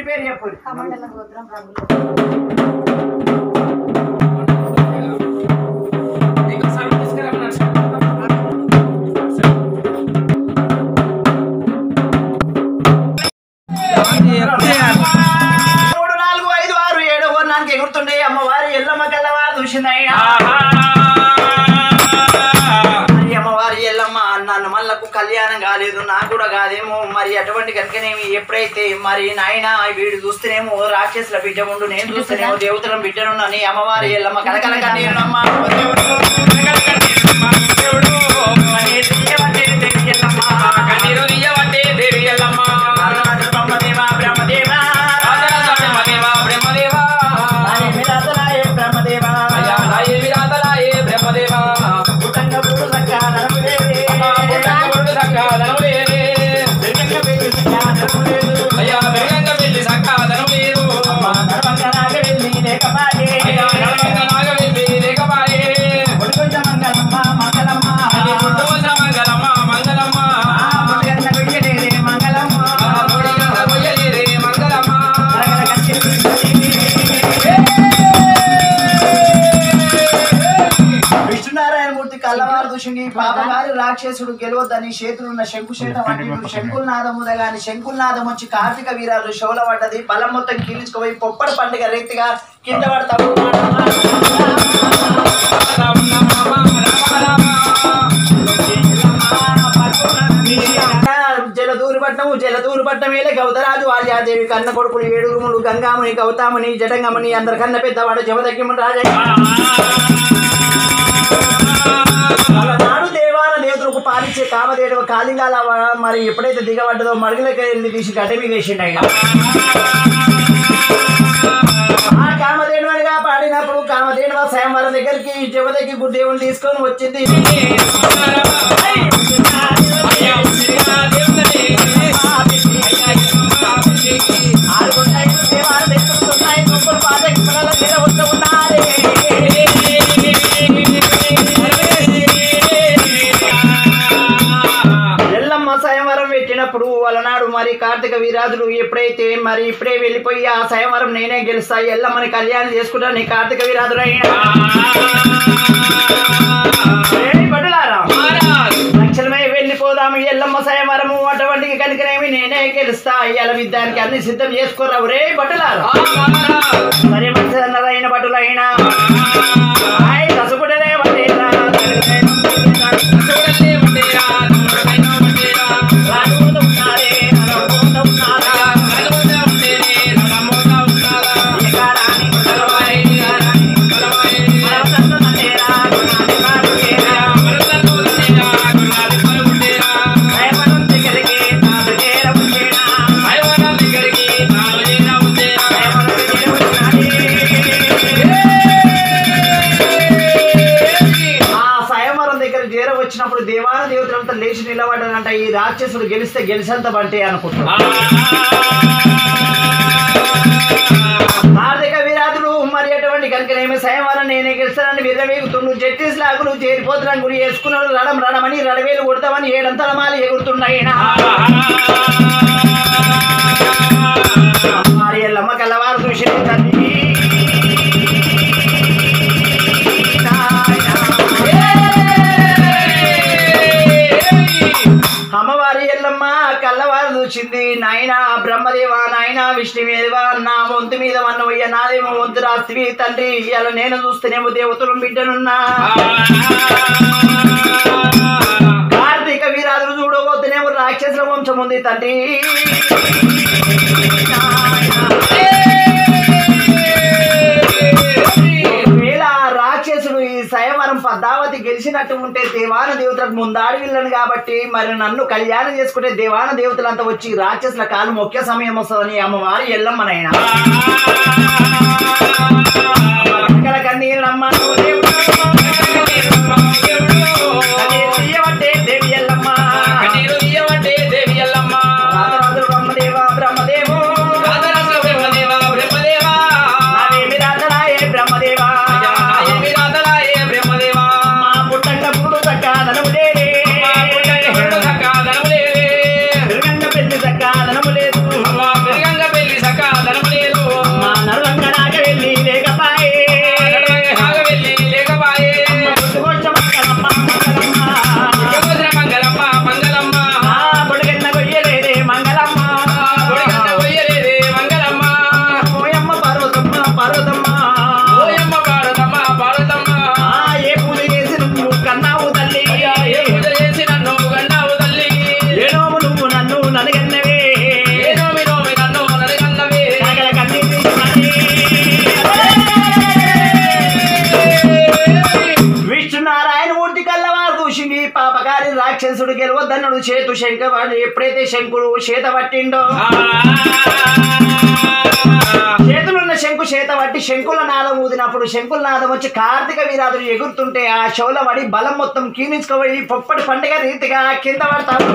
పేరు చెప్పు కమండల గోత్రం రంగులు మూడు నాలుగు ఐదు ఆరు ఏడు నాలుగు ఎగురుతుండే అమ్మవారి ఎల్లమ్మ కల్లవారు చూసిందయ్యా మరి అమ్మవారి ఎల్లమ్మ నన్ను మళ్ళకు కళ్యాణం కాలేదు నాకు కూడా కాదేమో మరి అటువంటి కనుకనేమి ఎప్పుడైతే మరి నాయన వీడు చూస్తేనేమో రాక్షసుల బిడ్డ ఉండు నేను చూస్తేనేమో దేవతల బిడ్డను నీ అమ్మవారి ఎల్లమ్మ కలకల కన్నీరునమ్మ బ్రహ్మదేవా బ్రహ్మదేవా బ్రహ్మదేవా పుట్టంగ పుట్టు లక్క నరములే. దుర్గంగ పెళ్లి లక్క నరములేదు. అమ్మ నరమంగ నాగ వెళ్ళి లేకపాయే. ఒడిగొండ మంగళమ్మ మంగళమ్మ. ఆ ముడిగండ కొయ్యలేరే మంగళమ్మ. కలకల విష్ణునారాయణ మూర్తి కల్లవారు దుషుని పాపగారి రాక్షసుడు గెలవద్దని చేతులున్న శంకుశేట వంటి శంకుల్నాదముద గాని శంకుల్నాదం వచ్చి కార్తీక వీరాలు షోల పడ్డది బలం మొత్తం కీలించుకుపోయి పొప్పడి పండుగ రీతిగా కింద పడతాము జలదూరు పట్నము జలదూరు పట్నం వేలే గౌతరాజు వాల్యాదేవి కన్న కొడుకులు ఏడుగుములు గంగాముని గౌతాముని జటంగముని అందరికన్నా పెద్దవాడు జమదగ్యముని రాజయ్య నాడు దేవాల దేవతలకు పాలించే కామదేవ కాలింగాల వ- మరి ఎప్పుడైతే దిగబడ్డదో మడుగులకి వెళ్ళి తీసి గడ్డ మీద వేసిండు ఆయన ఆ కామధేనునిగా పాడినప్పుడు కామధేనువ స్వయంవరం దగ్గరికి జవదకి గుడ్దేవుని తీసుకొని వచ్చింది ఆరుగున్నాయి, దేవాలు తెచ్చుకుంటున్నాయి, నొప్పులు పాదకి పిల్లల మీద వస్తూ ఉన్నారు. ఎల్లమ్మ స్వయంవరం పెట్టినప్పుడు వాళ్ళనాడు మరి కార్తీక వీరాజులు ఎప్పుడైతే మరి ఇప్పుడే వెళ్ళిపోయి ఆ స్వయంవరం నేనే గెలుస్తా ఎల్లమ్మని కళ్యాణం చేసుకుంటా నీ కార్తీక వీరాజులు అయినా బడులారా లక్షణమై వెళ్ళిపోదాము ఎల్లమ్మ స్వయంవరము అటువంటికి కనుకనేమి నేనే గెలుస్తా ఇవాళ విద్యానికి అన్ని సిద్ధం చేసుకోరా రే బట్టులారా మరి మంచిదన్నరైన బట్టులైనా ఆయ్ కసుకుటనే వండేరా రాజుకుంటూ ఉన్నారే, నడుముకుంటూ ఉన్నారా, ఎగారాని కుదరవాయి, మరవతన్ను నన్నేరా, గుణాది కాడుకేరా, దయవనం దగ్గరికి తాను చేరవుచేనా, దయవనం దగ్గరికి చేరవుచేనాది. ఆ స్వయంవరం దగ్గర చేర వచ్చినప్పుడు దేవాన దేవతలంతా లేచి నిలబడ్డారంట ఈ రాక్షసుడు గెలిస్తే గెలిచేంత బంటే అనుకుంటున్నాడు ఆర్థిక విరాధులు మరి అటువంటి కనుకనేమి స్వయంవరం నేనే గెలుస్తానని విర్రవేగుతుండు జడ్జెస్ లాగులు చేరిపోతున్నాను గురి వేసుకున్నాడు రడం రడమని రడవేలు కొడతామని ఏడంతల మాలి ఎగురుతున్నాయి మరి ఎల్లమ్మ కల్లవారు చూసి తల్లి అమ్మవారి ఎల్లమ్మ కల్లవారు చూసింది నాయన బ్రహ్మదేవ నాయన విష్ణువేదేవ నా వంతు మీద వన్నవయ్య నాదేమో వంతు రాస్తివి తండ్రి ఇవాళ నేను చూస్తేనేమో దేవతలు బిడ్డనున్నా కార్తీక వీరాదులు చూడబోతేనేమో రాక్షసుల వంశం ఉంది తండ్రి ఒకవేళ ఆ రాక్షసుడు ఈ స్వయంవరం పద్మావతి గెలిచినట్టు ఉంటే దేవాన దేవతలకు ముందాడి వెళ్ళను కాబట్టి మరి నన్ను కళ్యాణం చేసుకుంటే దేవాన దేవతలంతా వచ్చి రాక్షసుల కాలు మొక్కే సమయం వస్తుందని అమ్మవారి ఎల్లమ్మనైనా కన్నీరు దేవి ఎల్లమ్మ రాజరాజు బ్రహ్మదేవ బ్రహ్మదేవో నావేమి రాజరాయే బ్రహ్మదేవా మా పుట్టంగ పుడు చక్క ధనములేరే తిరుగంగ పెళ్లి చక్క ధనము లేదు రాక్షసుడు గెలవద్దన్నాడు చేతు శంఖ వాడు ఎప్పుడైతే శంకుడు చేత పట్టిండో చేతులున్న శంకు చేత పట్టి శంకుల నాదం ఊదినప్పుడు శంకుల నాదం వచ్చి కార్తీక వీరాదులు ఎగురుతుంటే ఆ షోల పడి బలం మొత్తం క్షీణించుకోబోయి పొప్పటి పండుగ రీతిగా కింద పడతారు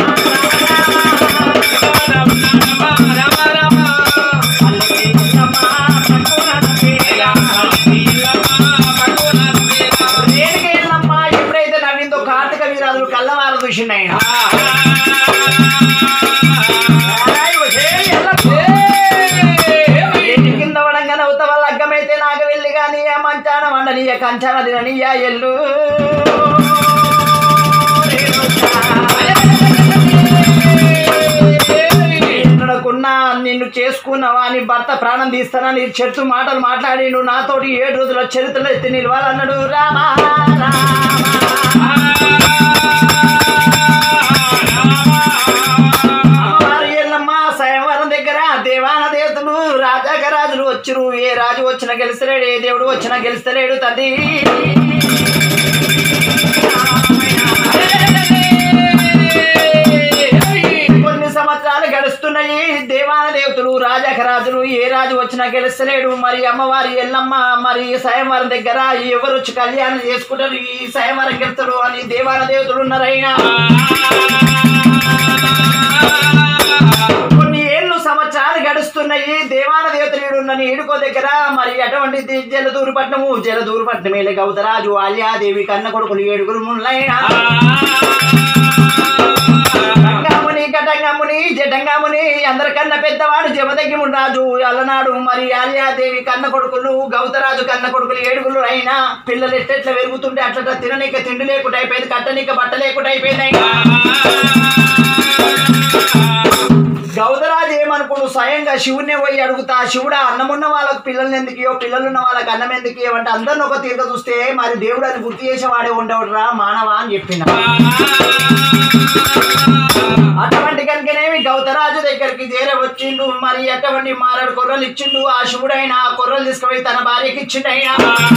రేణుకేళ్ళమ్మ ఎప్పుడైతే నవ్విందో కార్తీక వీరాదులు కళ్ళవారు చూసిండాయి ఏంటి కింద పడంగానే అవుత వాళ్ళ అగ్గమైతే నాకు వెళ్ళి కానీ ఆ మంచాన వండనీయ కంచాన తిననీయ ఎల్లు ఎన్నడకున్నా నిన్ను చేసుకున్నావా అని భర్త ప్రాణం తీస్తానని చెట్టు మాటలు మాట్లాడి నువ్వు నాతోటి ఏడు రోజుల చరిత్రలో ఎత్తి నిలవాలన్నాడు రామా రామా అమ్మవారి ఎల్లమ్మ స్వయంవరం దగ్గర దేవాన దేవతలు రాజాక రాజులు వచ్చురు ఏ రాజు వచ్చినా గెలుస్తలేడు ఏ దేవుడు వచ్చినా గెలుస్తలేడు తండ్రి కొన్ని సంవత్సరాలు గడుస్తున్నాయి దేవాన దేవతలు రాజాక రాజులు ఏ రాజు వచ్చినా గెలుస్తలేడు మరి అమ్మవారి ఎల్లమ్మ మరి స్వయంవరం దగ్గర ఎవరు వచ్చి కళ్యాణం చేసుకుంటారు ఈ స్వయంవరం గెలుస్తాడు అని దేవాన దేవతలు ఉన్నారైనా కొన్ని ఏళ్ళు సంవత్సరాలు గడుస్తున్నాయి దేవాన దేవతలు ఉన్న ఈడుకో దగ్గర మరి అటువంటి ది- జలదూరుపట్నము జలదూరుపట్నమేలే గౌతరాజు ఆల్యాదేవి కన్న కొడుకులు ఏడుగురు ముళ్ళైనా గంగాముని కటంగాముని జటంగాముని అందరికన్నా పెద్దవాడు జమదగ్గిముడు రాజు అలనాడు మరి ఆల్యాదేవి కన్న కొడుకులు గౌతరాజు కన్న కొడుకులు ఏడుగురు అయినా పిల్లలు ఎట్టెట్లా పెరుగుతుంటే అట్లా తిననీక తిండి లేకుండా అయిపోయింది కట్టనీక బట్ట లేకుండా అయిపోయింది గౌదరాజు ఏమనుకోడు స్వయంగా శివుణ్ణి పోయి అడుగుతా శివుడా అన్నమున్న వాళ్ళకు పిల్లల్ని ఎందుకు ఇయ్యో పిల్లలున్న వాళ్ళకి అన్నం ఎందుకు ఇవ్వంటే అందరిని ఒక తీర్థ చూస్తే మరి దేవుడు అని గుర్తు చేసేవాడే ఉండవుడు రా మానవా అని చెప్పిన అటువంటి కనుకనేమి గౌతరాజు దగ్గరికి చేరవచ్చిండు మరి అటువంటి మారాడు కొర్రలు ఇచ్చిండు ఆ శివుడైన ఆ కొర్రలు తీసుకుపోయి తన భార్యకి ఇచ్చిండైనా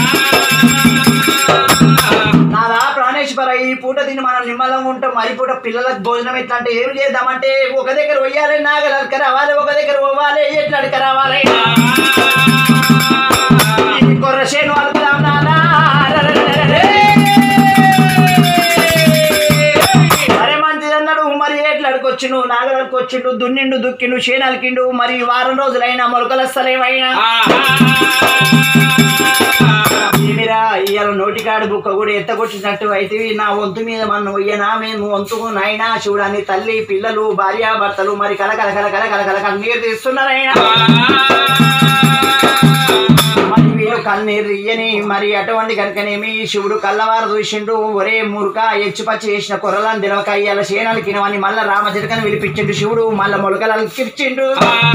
నాదా ప్రాణేశ్వర ఈ పూట దీన్ని మనం నిమ్మలంగా ఉంటాం మరి పూట పిల్లలకు భోజనం ఎట్లా అంటే ఏం చేద్దామంటే ఒక దగ్గర పోయాలి నాగలక రావాలి ఒక దగ్గర పోవాలి ఎట్లా అడక రావాలి ఈ కొర్ర చేను అలుకుదాం నానా సరే మంచిది అన్నాడు మరి ఎట్లా అడుకొచ్చిండు నాగలకు వచ్చిండు దున్నిండు దుక్కిండు చేను అలికిండు మరి వారం రోజులైనా మొలకలు వస్తలేమైనా ఏమిరా ఇవాళ నోటికాడు బుక్క కూడా ఎత్తకొచ్చినట్టు అయితే నా వంతు మీద మనం పోయ్యనా మేము వంతుకు నాయనా చూడని తల్లి పిల్లలు భార్య భర్తలు మరి కల కల కల కల కల కల కన్నీరు తీస్తున్నారైనా మరి వీళ్ళు కన్నీరు ఇయ్యని మరి అటువంటి కనుకనేమి శివుడు కళ్ళవారు చూసిండు ఒరే మురుక ఎచ్చిపచ్చి చేసిన కొరలను తినక ఇవాళ సేనలు కినవని మళ్ళా రామచిరకని విలిపించిండు శివుడు మళ్ళా మొలకలు కిర్చిండు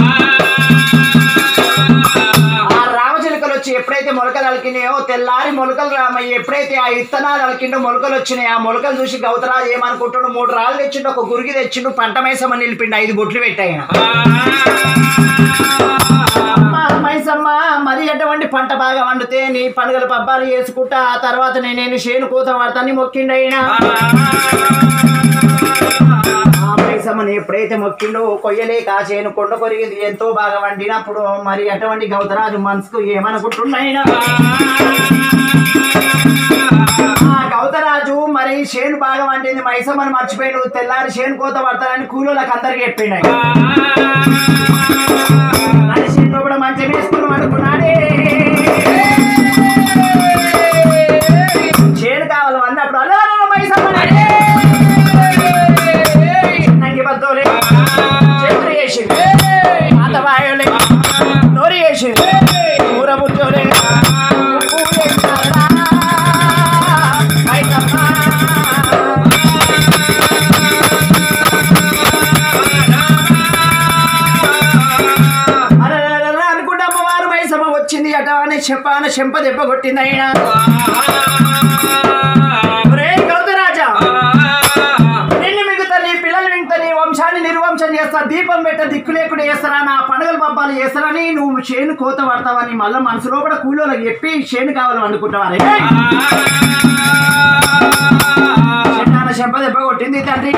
ఆ రామచిలుకలు వచ్చి ఎప్పుడైతే మొలకలు అలికినాయో తెల్లారి మొలకలు రామయ్య ఎప్పుడైతే ఆ ఇత్తనాలు అలికిండో మొలకలు వచ్చినాయి ఆ మొలకలు చూసి గౌతరాజు ఏమనుకుంటాడు మూడు రాళ్ళు తెచ్చిండు ఒక గురికి తెచ్చిండు పంట మైసమ్మ నిలిపిండు ఐదు బొట్లు పెట్టాయన మైసమ్మ మరి అటువంటి పంట బాగా వండితే నీ పండుగల పబ్బాలు చేసుకుంటా ఆ తర్వాత నేను చేను కూత వాడతాన్ని మొక్కిండైనా ఆ మైసమ్మని ఎప్పుడైతే మొక్కిండో కొయ్యలేక ఆ చేను కొండ కొరిగింది ఎంతో బాగా వండినప్పుడు మరి అటువంటి గౌతరాజు మనసుకు ఏమనుకుంటున్నాయినా ఆ గౌతరాజు మరి చేను బాగా వండింది మైసమ్మని మర్చిపోయాడు తెల్లారి చేను కోత పడతానని కూలోళ్ళకి అందరికి చెప్పిండు ఆయన. అని చేను కూడా మంచిగా వేసుకుని అనుకున్నాడే చేను కావాలి అన్నప్పుడు అలా మైసమ్మని నంగి బద్దోలే చేతులు వేసి పాత వాయులే నోరు వేసి ఊర బుద్ధోలే ఉప్పు వేస్తారా? మైసమ్మ. అరరరర అనుకుంటే అమ్మవారు మైసమ్మ వచ్చింది అట అని చెప్పాన చెంప దెబ్బ కొట్టింది అయినా ఒరే గౌతరాజా నిన్ను మిగతా నీ పిల్లలు మిగతా నీ వంశాన్ని నిర్వంశం చేస్తా దీపం పెట్ట దిక్కు లేకుండా చేస్తారా నా పండుగల పబ్బాలు చేస్తారని నువ్వు చేను కోత పడతావని మళ్ళీ మనసులో కూడా కూలోళ్ళకి చెప్పి చేను కావాలని అనుకుంటావా రే? చెన్నాన చెంప దెబ్బ కొట్టింది తండ్రి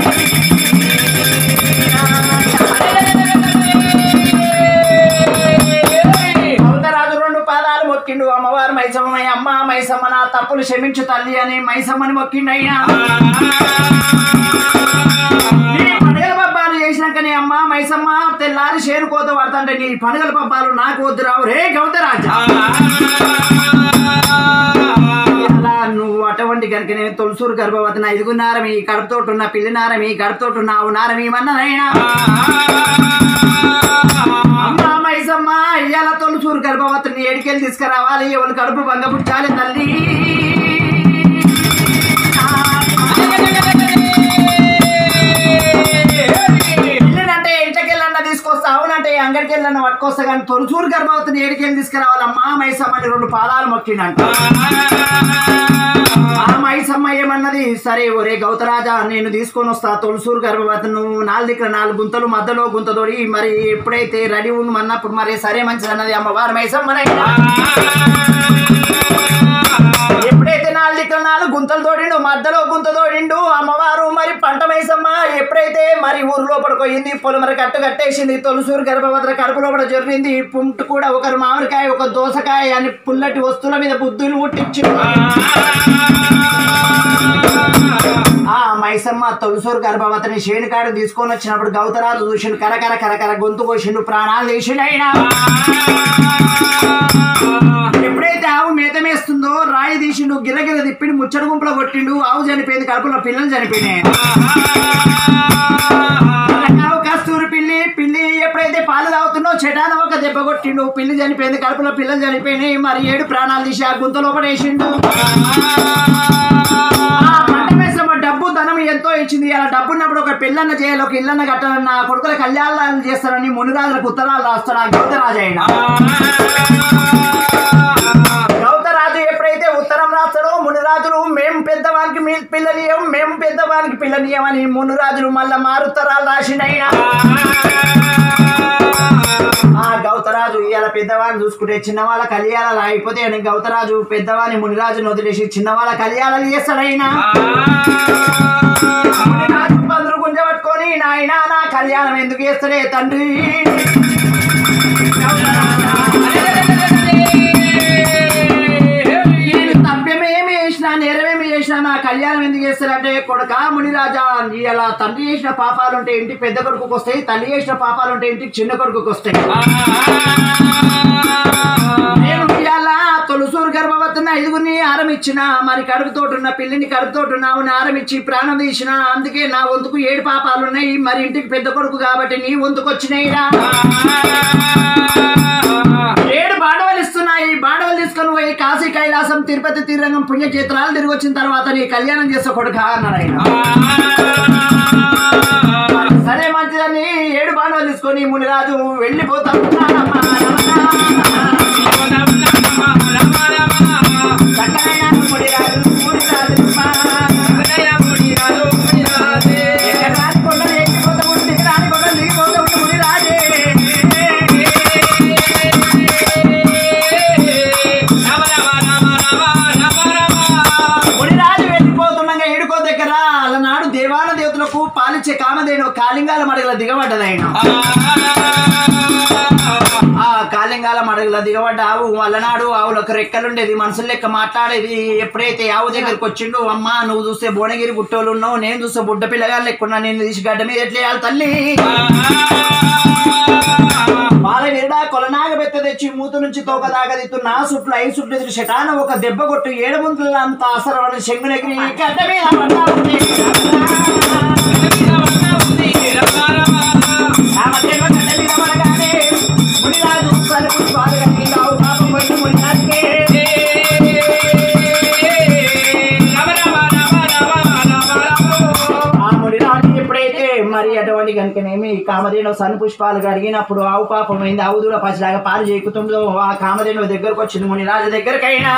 అవతరాజు రెండు పాదాలు మొక్కిండు అమ్మవారు మైసమ్మ అమ్మ మైసమ్మ నా తప్పులు క్షమించు తల్లి అని మైసమ్మని మొక్కిండు అయినా నీ పండుగల పబ్బాలు చేసినాకనే అమ్మ మైసమ్మ తెల్లారి షేరు కోత పడతంటే నీ పండుగల పబ్బాలు నాకు వద్దు రావు రే గౌతరాజా అలా నువ్వు అటువంటి కనుక నేను తొలసూరు గర్భవతిన ఐదుగున్నారమి కడుపుతోటి ఉన్న పిల్లినారమి కడుపుతోటి ఉన్న ఆవునారమి మన్ననైనా అమ్మ మైసమ్మ ఇయ్యాల తొలసూరు గర్భవతిని ఏడికెళ్ళి తీసుకురావాలి ఎవరు కడుపు బంగపుచ్చాలి తల్లి పిల్లినంటే ఇంటకెళ్ళన్న తీసుకొస్తా అవునంటే అంగడికి వెళ్ళన్న పట్టుకొస్తా కానీ తొలసూరు గర్భవతిని ఏడికెళ్ళి తీసుకురావాలి అమ్మ మైసమ్మని రెండు పాదాలు మొక్కినంట ఆ మైసమ్మ ఏమన్నది సరే ఒరే గౌతరాజా నేను తీసుకొని వస్తా తొలసూరు గర్భవతి నువ్వు నాలుగు ఇక్కడ నాలుగు గుంతలు మధ్యలో గుంతతోడి మరి ఎప్పుడైతే రెడీ ఉండమన్నప్పుడు మరి సరే మంచిది అన్నది అమ్మవారు మైసమ్మనైనా ఎప్పుడైతే నాలుగు ఇక్కడ నాలుగు గుంతలు తోడిండు మధ్యలో గుంత తోడిండు అమ్మవారు మరి పంట మైసమ్మ ఎప్పుడైతే మరి ఊరు లోపల పోయింది పొలమర కట్టు కట్టేసింది తొలసూరు గర్భవతి కడుపు లోపల జరిగింది పుంటు కూడా ఒకరు మామిడికాయ ఒక దోసకాయ అని పుల్లటి వస్తువుల మీద బుద్ధులు పుట్టించింది ఆ మైసమ్మ తొలసూరు గర్భవతిని శేనుకాడు తీసుకొని వచ్చినప్పుడు గౌతరాజు చూసిండు కరకర కరకర గొంతు కోసిండు ప్రాణాలు తీసిండు అయినా ఎప్పుడైతే ఆవు మేత మేస్తుందో రాయి తీసిండు గిరగిర తిప్పిండు ముచ్చట గుంపలో కొట్టిండు ఆవు చనిపోయింది కడుపులో పిల్లలు చనిపోయినాయి ఆవు కస్తూరి పిల్లి పిల్లి ఎప్పుడైతే పాలు తాగుతుందో చెటాన ఒక దెబ్బ కొట్టిండు పిల్లి చనిపోయింది కడుపులో పిల్లలు చనిపోయినాయి మరి ఏడు ప్రాణాలు తీసి ఆ గుంత లోపల వేసిండు ఆ పంట వేసిన డబ్బు ధనం ఎంతో ఇచ్చింది అలా డబ్బు ఉన్నప్పుడు ఒక పిల్లన్న చేయాలి ఒక ఇల్లన్న కట్టాలని నా కొడుకుల కళ్యాణాలు చేస్తారని మునిరాజులకు ఉత్తరాలు రాస్తాడు ఆ గౌతరాజు అయిన గౌతరాజు ఎప్పుడైతే ఉత్తరం రాస్తాడో మునిరాజులు మేము పెద్దవానికి మీ పిల్లనియం మేము పెద్దవానికి పిల్లనియమని మునిరాజులు మళ్ళా మారుత్తరాలు రాసిండైనా ఆ గౌతరాజు ఇవాళ పెద్దవాడిని చూసుకుంటే చిన్నవాళ్ళ కళ్యాణాలు అయిపోతే అని గౌతరాజు పెద్దవాని మునిరాజును వదిలేసి చిన్నవాళ్ళ కళ్యాణాలు చేస్తాడైనా మునిరాజు పందులు గుంజ పట్టుకొని నాయనా నా కళ్యాణం ఎందుకు చేస్తాడే తండ్రి నేను తప్యమేమి చేసినా నేరమేమి చేసినా నా కళ్యాణం ఎందుకు చేస్తారంటే కొడుక మునిరాజా ఇలా తండ్రి చేసిన పాపాలు ఉంటే ఇంటికి పెద్ద కొడుకుకి వస్తాయి తల్లి చేసిన పాపాలు ఉంటే ఇంటికి చిన్న కొడుకుకి వస్తాయి నేను ఇవాళ తొలసూరు గర్భవతిని ఐదుగురిని ఆరం ఇచ్చిన మరి కడుపుతోటి ఉన్న పిల్లిని కడుపుతోటి ఉన్నావు ఆరం ఇచ్చి ప్రాణం తీసిన అందుకే నా వంతుకు ఏడు పాపాలు ఉన్నాయి మరి ఇంటికి పెద్ద కొడుకు కాబట్టి నీ వంతుకు వచ్చినాయిరా ఏడు బాండవలు ఇస్తున్నాయి బాండవలు తీసుకొని పోయి కాశీ కైలాసం తిరుపతి తీరంగం పుణ్యక్షేత్రాలు తిరిగి వచ్చిన తర్వాత నీ కళ్యాణం చేస్తా కొడుక అన్నాడు ఆయన సరే మంచిదని ఏడు బాండవలు తీసుకొని మునిరాజు వెళ్ళిపోతా ఉన్నాడమ్మా. చక్కనైన మునిరాజు, మునిరాజు, ఎక్కడ రాని కొండలు ఎక్కిపోతా ఉండు, దిగి రాని కొండలు దిగిపోతా ఉండు మునిరాజే. మునిరాజు వెళ్ళిపోతుండగా ఏడుకో దగ్గర అలనాడు దేవాల దేవతలకు పాలిచ్చే కామధేను కాలింగాల మడగల దిగబడ్డది ఆయన ఆ కాలింగాల మడగల దిగబడ్డ ఆవు అలనాడు ఆవులకు రెక్కలుండేది మనుషుల లెక్క మాట్లాడేది ఎప్పుడైతే ఆవు దగ్గరికి వచ్చిండు అమ్మా నువ్వు చూస్తే భువనగిరి గుట్టోలు ఉన్నావు నేను చూస్తే బుడ్డ పిల్లగాళ్ళు లెక్కున్నా నేను తీసి గడ్డ మీద ఎట్లా వేయాలి తల్లి బాల విరడా కొలనాగ బెత్త తెచ్చి మూత నుంచి తోక దాగదిత్తు నా సుట్లు ఐదు సుట్లు ఎదురు శటాన ఒక దెబ్బ కొట్టు ఏడు ముందుల అంత అసరవని శంగునగిరి గడ్డ మీద పడ్డా ఉంది. ఆ మధ్యలో గడ్డ మీద పడగానే మునిరాజు సరుకు బాధగా నీలావు పాపం పోయి మునిరాజుకే. ఆ మునిరాజు ఎప్పుడైతే మరి అటువంటి కనుకనేమి కామధేను సన్ పుష్పాలు కడిగినప్పుడు ఆవు పాపం అయింది ఆవు దూడ పసిలాగా పాలు చేకుతుందో ఆ కామధేను దగ్గరకు వచ్చింది మునిరాజు దగ్గరకైనా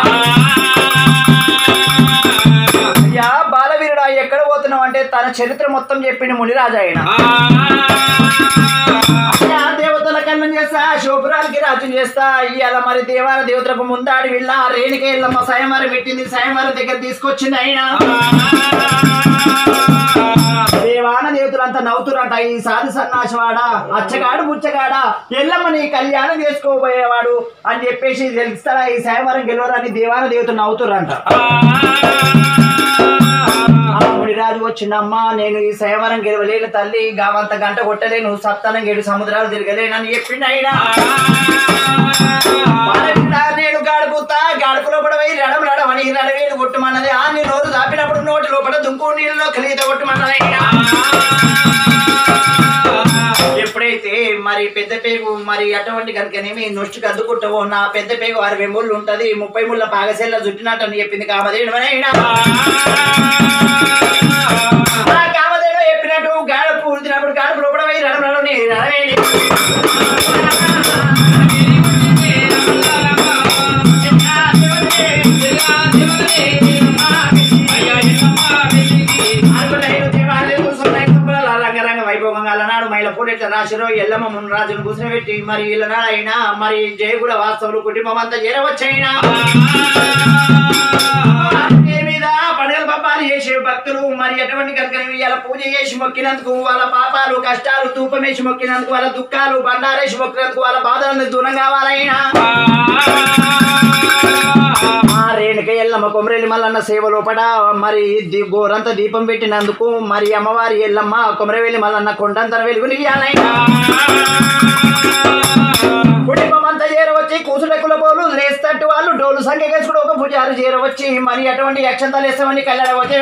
అయ్యా బాలవీరుడా ఎక్కడ పోతున్నావు అంటే తన చరిత్ర మొత్తం చెప్పింది మునిరాజు ఆయన అయ్యా దేవతల కళ్యాణం చేస్తా శోపురాలకి రాజ్యం చేస్తా ఇవాళ మరి దేవాల దేవతలకు ముందాడి వెళ్ళ రేణుక ఎల్లమ్మ సయమారం పెట్టింది సయమారం దగ్గర తీసుకొచ్చింది అయినా దేవాన దేవతలంతా నవ్వుతురంట ఈ సాధు సన్నాసవాడ అచ్చగాడు ముచ్చగాడ ఎల్లమ్మని కళ్యాణం చేసుకోబోయేవాడు అని చెప్పేసి తెలుస్తారా ఈ సాయవరం గెలవరని దేవాన దేవతలు నవ్వుతురంట ఆ ముడిరాజు వచ్చిందమ్మా నేను ఈ సయవరం గెలవలేను తల్లి గావంత గంట కొట్టలేను సప్తనం ఏడు సముద్రాలు తిరగలేనని చెప్పిండు ఆయన పాలపిల్ల నేను గాడుపుతా గాడుపులో పడవై రడం రడం అని రడవేలు కొట్టుమన్నది ఆ నీ నోరు దాపినప్పుడు నోటి లోపల దుంకు నీళ్ళలో కలిగిత కొట్టుమన్నది ఎప్పుడైతే మరి పెద్ద పేగు మరి అటువంటి కనుకనేమి నొష్టికి అద్దుకుంటావో నా పెద్ద పేగు అరవై ముళ్ళు ఉంటది ముప్పై ముళ్ళ పాగసెల్ల చుట్టినట్టు అని చెప్పింది కామదేడు కామదేడు చెప్పినట్టు గాడుపు ఉడిచినప్పుడు గాడుపు లోపల పోయి రడం రడం నీ రడవేలి రంగరంగ వైభవంగా అలనాడు మైల పూడెట్ల రాశిలో ఎల్లమ్మ మున్ రాజును కూర్చోబెట్టి మరి ఇల్లనాడు అయినా మరి జయగుడ వాస్తవులు కుటుంబం అంతా చేరవచ్చైనా పేరు మీద పండుగల పబ్బాలు చేసే భక్తులు మరి ఎటువంటి కనుక ఇలా పూజ చేసి మొక్కినందుకు వాళ్ళ పాపాలు కష్టాలు తూపం వేసి మొక్కినందుకు వాళ్ళ దుఃఖాలు బండారేసి మొక్కినందుకు వాళ్ళ బాధలను దూరం కావాలైనా ఆ రేణుక ఎల్లమ్మ కొమరేలి మల్లన్న సేవ లోపల మరి దీ- గోరంత దీపం పెట్టినందుకు మరి అమ్మవారి ఎల్లమ్మ కొమరవేలి మల్లన్న కొండంతర వెలుగునియాలైనా కుటుంబం అంతా చేరవచ్చి కూసుడెక్కుల పోలు లేస్తట్టు వాళ్ళు డోలు సంఖ్య చేసుకుని ఒక పూజారు చేరవచ్చి మరి అటువంటి యక్షంతాలు వేస్తామని కళ్యాణ వచ్చే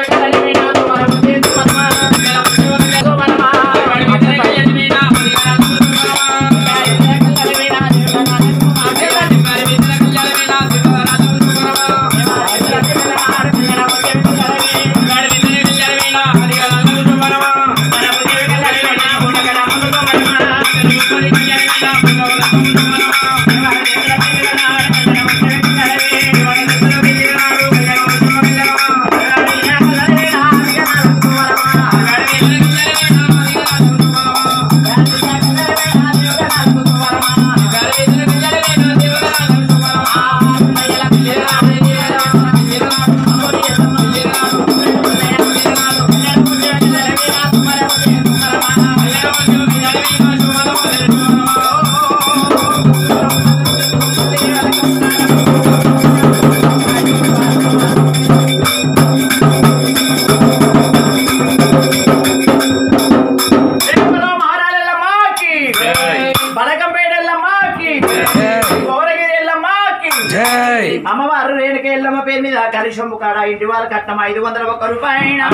జై అమ్మవారు రేణుక ఎల్లమ్మ పేరు మీద కలిశంపు కాడ ఇంటి వాళ్ళ కట్నం ఐదు వందల ఒక్క రూపాయన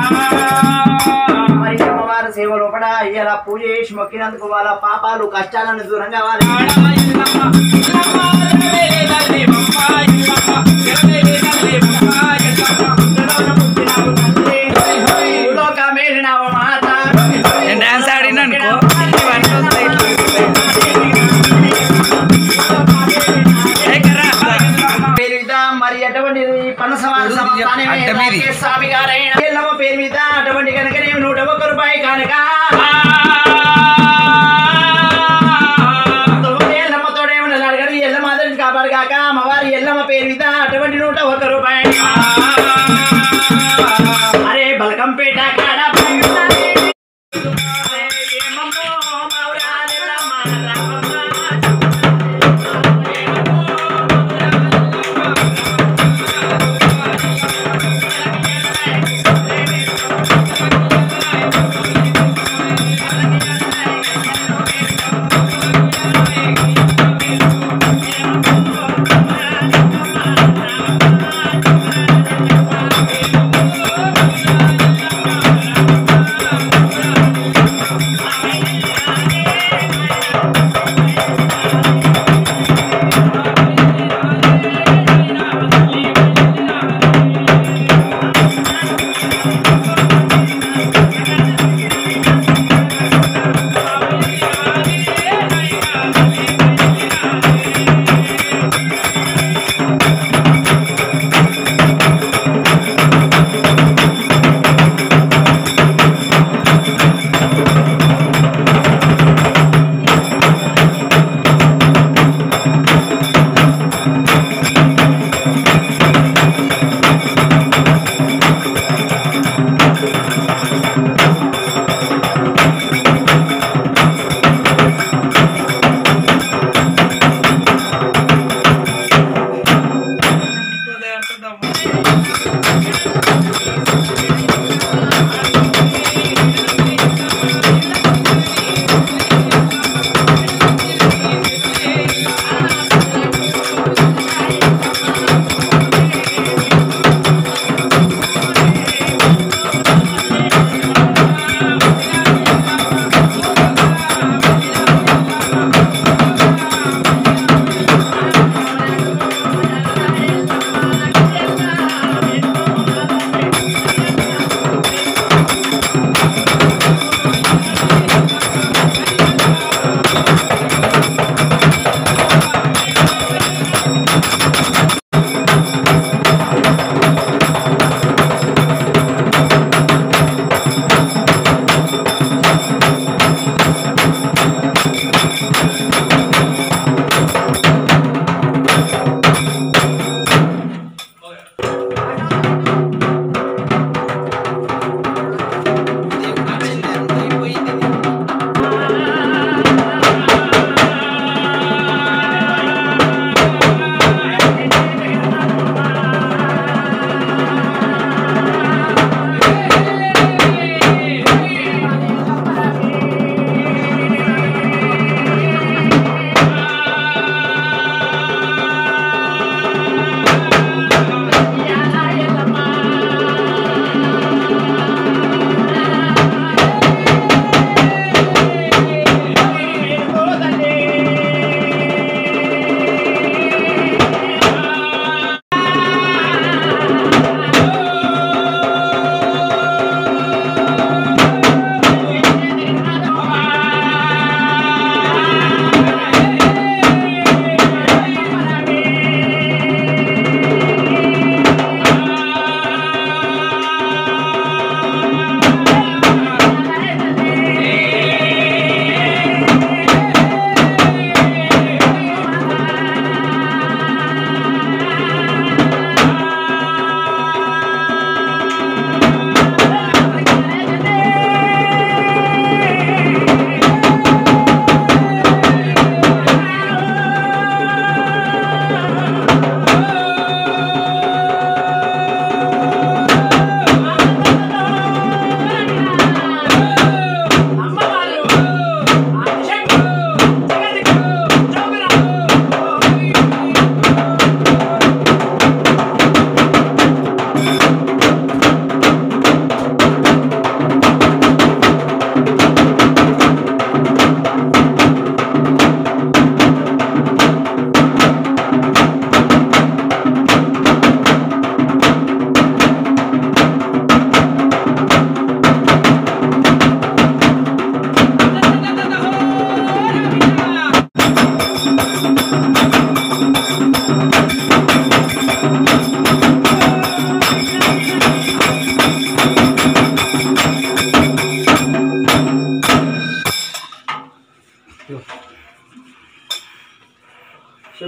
మరి అమ్మవారి సేవ లోపల ఇలా పూజ చేసి మొక్కినందుకు వాళ్ళ పాపాలు కష్టాలను దూరం కావాలి భూలోకమేలినావు మాత. నేను డాన్స్ ఆడినా అనుకో ఇవన్నీ వస్తాయి ఏ కర్రా. పేరు మీద మరి అటువంటి పనసవారి సంస్థానమే అడ్డ మీది. రాకేష్ స్వామి గారైన ఎల్లమ్మ పేరు మీద అటువంటి కనుక నేను నూట ఒక్క రూపాయి కనుక తొమ్మిది ఎల్లమ్మ తోడేమన్నా అడగదు ఎల్లమ్మ అతని కాపాడు కాక అమ్మవారి ఎల్లమ్మ పేరు మీద అటువంటి నూట ఒక్క రూపాయి అరే బలకంపేట కాడ పండుగ. అరే ఏమమ్మో మౌరాలెల్లమ్మ రామమ్మ.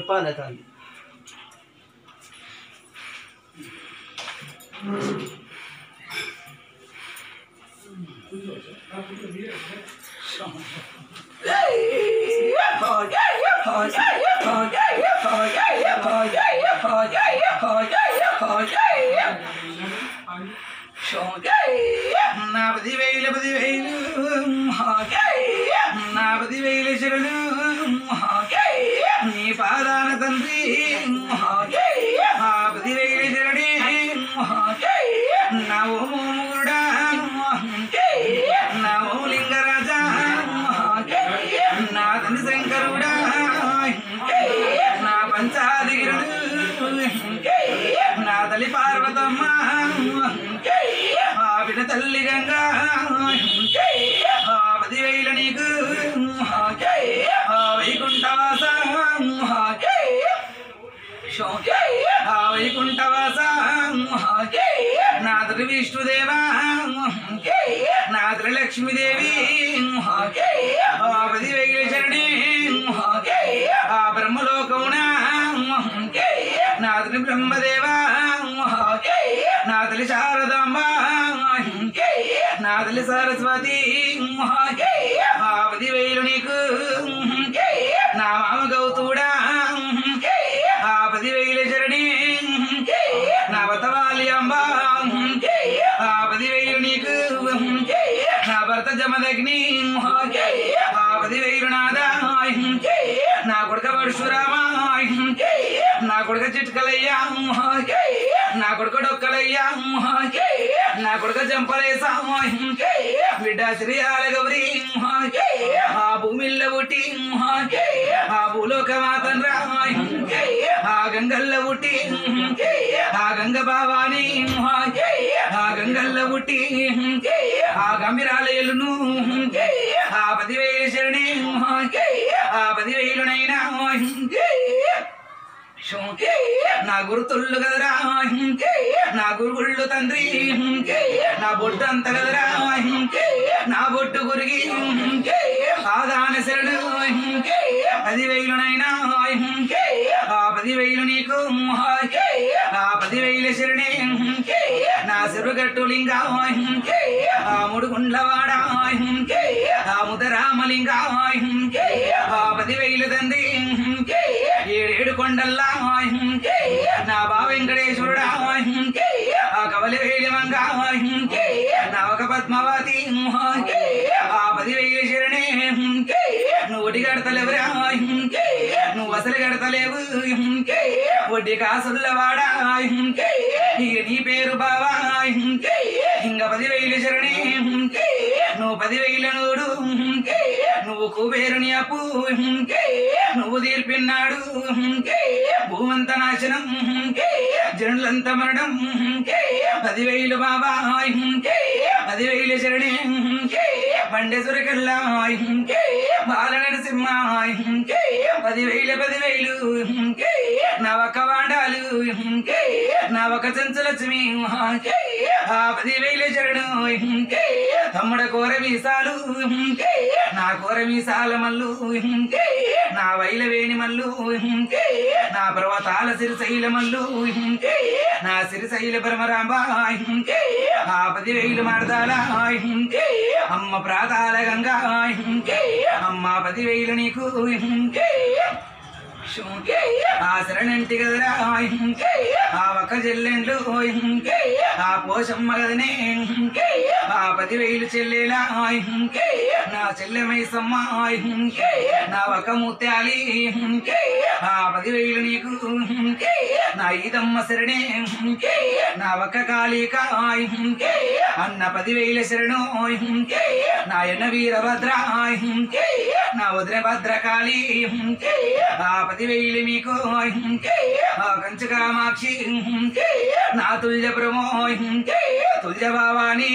చెప్పాలి తల్లి నా పది వేల పది వేలు నా పది వేల శరణు నీ పాదాన తండ్రి ఆ పది వేల శరణి నా ఓము మూడా నా ఓ లింగరాజా నా తండ్రి శంకరుడా నా పంచాదిగిరుడు నా తల్లి పార్వతమ్మ ఆ బిడ్డ తల్లి గంగా ఆ పదివేల నీకు ఆ వైకుంఠవాస ఆ వైకుంఠవాస నా తల్లి విష్ణుదేవా నా తల్లి లక్ష్మీదేవి ఆ పదివేల చరణి ఆ బ్రహ్మలోకమున నా తల్లి బ్రహ్మదేవా నా తల్లి శారదాంబ నా తల్లి సరస్వతి ఆ పదివేలు నీకు నా మామ గౌతుడా ఆ పదివేల చరణి నా వతవాలి అంబ ఆ పదివేలు నీకు నా భర్త జమదగ్ని ఆ పదివేలు నాదా నా కొడుక పరశురామ నా కొడుక చిట్కలయ్యా నా కొడుక డొక్కలయ్యా నా కొడుక జంపలేసా బిడ్డ శ్రీయాల గౌరీ ఆ భూమిల్ల పుట్టి ఆ భూలోక మాతన్ రా ఆ గంగల్ల పుట్టి ఆ గంగ బావాని ఆ గంగల్ల పుట్టి ఆ గంభీరాలయలును ఆ పదివేలు శరణి ఆ పదివేలునైనా నా గురుతుళ్ళు కదరా నా గురుగుళ్ళు తండ్రి నా బొట్టు అంత కదరా నా బొట్టు గురిగి ఆదాన శరణు పదివేలునైనా ఆ పదివేలు నీకు ఆ పదివేల శరణి నా సిరుగట్టు లింగా ఆ ముడుగుండ్లవాడ ఆ ముదరామలింగా ఆ పదివేలు తండ్రి ఏడేడు కొండల్లా నా బా వెంకటేశ్వరుడా ఆ కవలి వేలిమంగ నా ఒక పద్మావతి ఆ పదివేలు శరణి నువ్వు వడ్డీ కడతలేవురా నువ్వు అసలు కడతలేవు వడ్డీ కాసుల్లవాడా ఇక నీ పేరు బావా ఇంక పదివేలు శరణి నువ్వు పదివేల నూడు నువ్వు కుబేరుని అప్పు నువ్వు తీర్పిన్నాడు భూమంత నాశనం జనులంత మరణం పదివేలు బాబా పదివేలు శరణి బండె సురకల్లా బాల నరసింహ పదివేల పదివేలు నవక వాడాలు నవక చంచలక్ష్మి ఆ పదివేల శరణు తమ్ముడ కోర మీసాలు నా కోర మీసాల మల్లు నా వైల వేణి మల్లు నా పర్వతాల సిరిశైల మల్లు నా సిరిశైల పరమరాంబ ఆ పదివేలు మడతాల అమ్మ ప్రాతాల గంగా అమ్మ పదివేలు నీకు ఆ శరణంటి కదరా ఆ ఒక్క చెల్లెండ్లు ఆ పోషమ్మ కదనే ఆ పదివేలు చెల్లెలా నా చెల్లెమైసమ్మ నా ఒక ముత్యాలి ఆ పదివేలు నీకు నా ఈదమ్మ శరణే నా ఒక్క కాళిక అన్న పదివేల శరణు నా ఎన్న వీరభద్ర నా వదిన భద్రకాళి ఆ పదివేలు మీకు ఆ కంచ కామాక్షి నా తుల్య ప్రమో తుల్య భావాని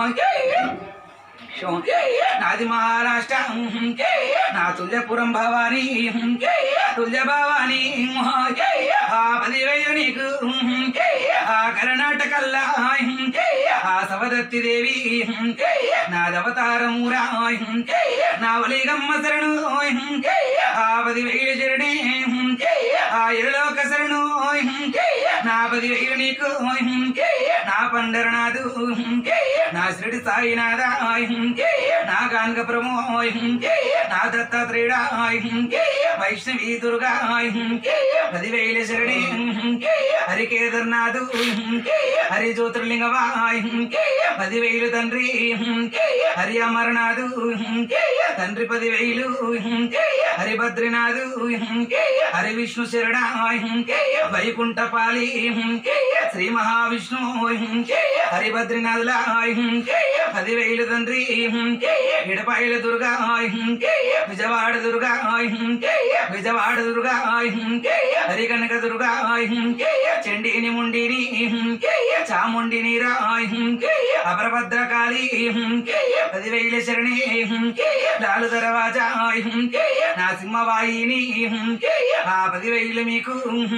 నాది మహారాష్ట్ర నా తుల్యపురం భవాని తుల్య భవాని ఆ పదివేలు నీకు ఆ కర్ణాటకల్లా ఆ సవదత్తి దేవి నాదవతారమురా నా వలిగమ్మ శరణు ఆ పదివేలు శరణి ఆ ఇరులోక శరణు నా పది వేలు నీకు నా పండరనాథు నా శ్రీడి సాయినాథ నా గాంగ ప్రమో నా దత్తాత్రేయుడ వైష్ణవి దుర్గా పదివేల శరణి హరి కేదార్నాథు హరి జ్యోతిర్లింగవా పదివేలు తండ్రి హరి అమరనాథు తండ్రి పదివేలు హరి బద్రీనాథు హరి విష్ణు శరణ వైకుంఠపాలి శ్రీ మహావిష్ణు హరి బద్రీనాథుల పదివేలు తండ్రి ఇడపాయల దుర్గా విజయవాడ దుర్గా విజయవాడ దుర్గా హరి కనక దుర్గా చండీని ముండిని చాముండిని రాయ్ అపరభద్రకాళి పదివేల శరణి లాలు దరవాజా నా సింహవాయిని ఆ పదివేలు మీకు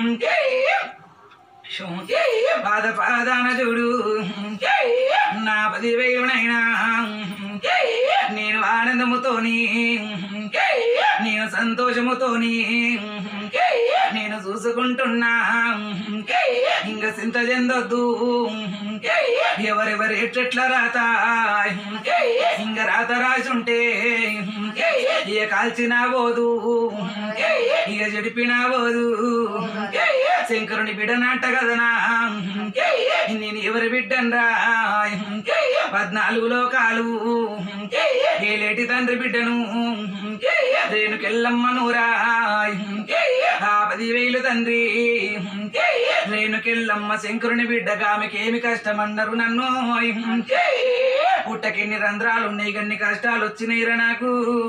పాద పాదాన చూడు నా పదివేలునైనా నేను ఆనందముతోని నేను సంతోషముతోని నేను చూసుకుంటున్నా ఇంక చింత చెందొద్దు ఎవరెవరు ఎట్లెట్ల రాత ఇంక రాత రాసుంటే ఇక కాల్చినా పోదు ఇక జడిపినా పోదు శంకరుని బిడ్డనంట కదనా నేను ఎవరి బిడ్డనరా పద్నాలుగు లోకాలు ఏలేటి తండ్రి బిడ్డను రేణుకెళ్ళమ్మనురా ఆ పదివేలు తండ్రి రేణుకెళ్ళమ్మ శంకరుని బిడ్డగా ఆమెకేమి కష్టమన్నారు నన్ను పుట్టకెన్ని రంధ్రాలు ఉన్నాయి గన్ని కష్టాలు వచ్చినాయిరా నాకు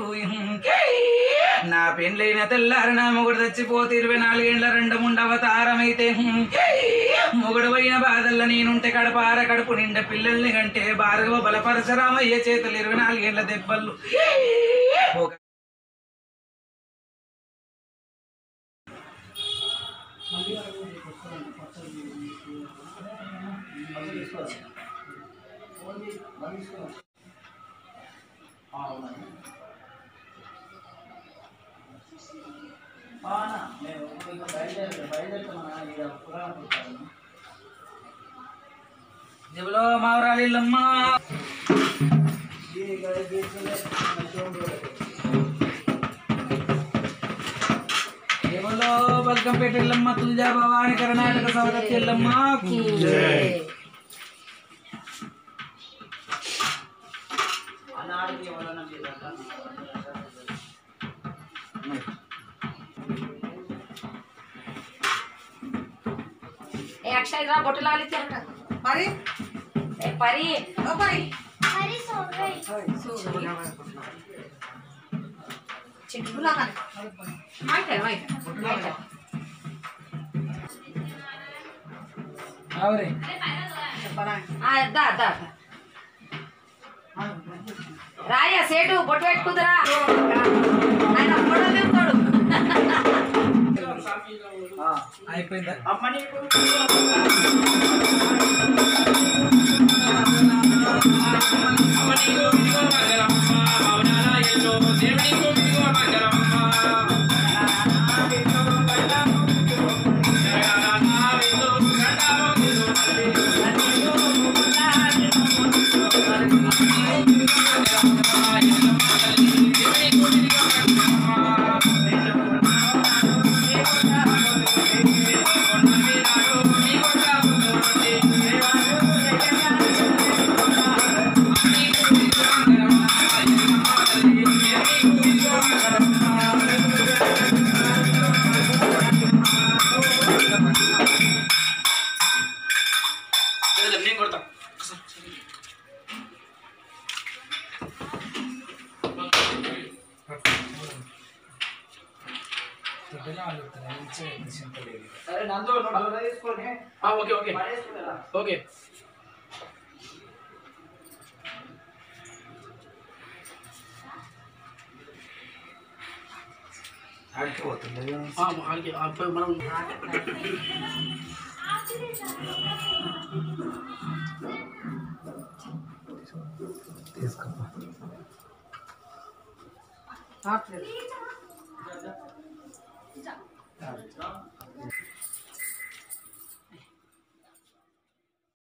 నా పెండ్లైన తెల్లారి నా మొగుడు చచ్చిపోతే ఇరవై నాలుగేండ్ల రెండు ముండవతారమైతే మొగుడు పోయిన బాధల్లో నేనుంటే కడపార కడుపు నిండా పిల్లల్ని కంటే భార్గవ బలపరశరామయ్య చేతులు ఇరవై నాలుగేండ్ల దెబ్బలు ఒక- అవునా మేము ఇంకా బయలుదేరి బయలుదేరుతామన్నా ఇక పురాణం పుట్టాను జబలో మావరాలిల్లమ్మ జబలో బల్కంపేట ఎల్లమ్మ తుల్జా భవాని కర్ణాటక సవదత్తి ఎల్లమ్మ అనాడికి ఎవరన్నా చేద్దాం ఏ అక్షయ్ రా బొట్టు లాలిచ్చారట మరి ఏ పరి ఓ మరి చిట్టు లాగానే. మైట మైట మైట ఆవరే ఆ, దా దా దా. రాయ సేటు బొట్టు పెట్టుకుందిరా ఆయన ఫోటో దిగుతాడు అయిపోయిందా అమ్మ నీకు నేను కొడతా సరే నందు నువ్వు డోర్ తీసుకొని ఓకే ఓకే పడేసుకురా ఓకే ఆడిపోతుంది ఆ, ఆడికి, ఆ, పోయి మనం తీసుకో ఆ.